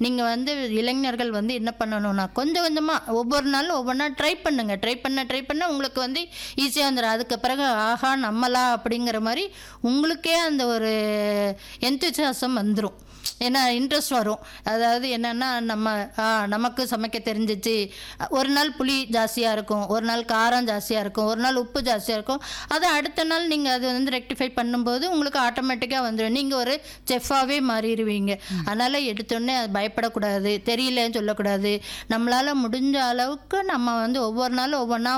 நீங்கள் வந்து இளைஞர்கள் வந்து என்ன பண்ணணும்னா கொஞ்சம் கொஞ்சமாக ஒவ்வொரு நாளும் ஒவ்வொன்றா ட்ரை பண்ணுங்க ட்ரை பண்ண ட்ரை பண்ண உங்களுக்கு வந்து ஈஸியாக வந்துடும் அதுக்கு பிறகு ஆஹா நம்மளா அப்படிங்கிற மாதிரி உங்களுக்கே அந்த ஒரு எந்தூசியாசம் வந்துடும் ஏன்னா இன்ட்ரெஸ்ட் வரும் அதாவது என்னென்னா நம்ம ஆ, நமக்கு சமைக்க தெரிஞ்சிச்சு ஒரு நாள் புளி ஜாஸ்தியாக இருக்கும் ஒரு நாள் காரம் ஜாஸ்தியாக இருக்கும் ஒரு நாள் உப்பு ஜாஸ்தியாக இருக்கும் அதை அடுத்த நாள் நீங்கள் அது வந்து ரெக்டிஃபை பண்ணும்போது உங்களுக்கு ஆட்டோமேட்டிக்காக வந்துடும் நீங்கள் ஒரு செஃப்பாகவே மாறிடுவீங்க அதனால் எடுத்தோடனே அது பயப்படக்கூடாது தெரியலன்னு சொல்லக்கூடாது நம்மளால் முடிஞ்ச அளவுக்கு நம்ம வந்து ஒவ்வொரு நாளும் ஒவ்வொன்றா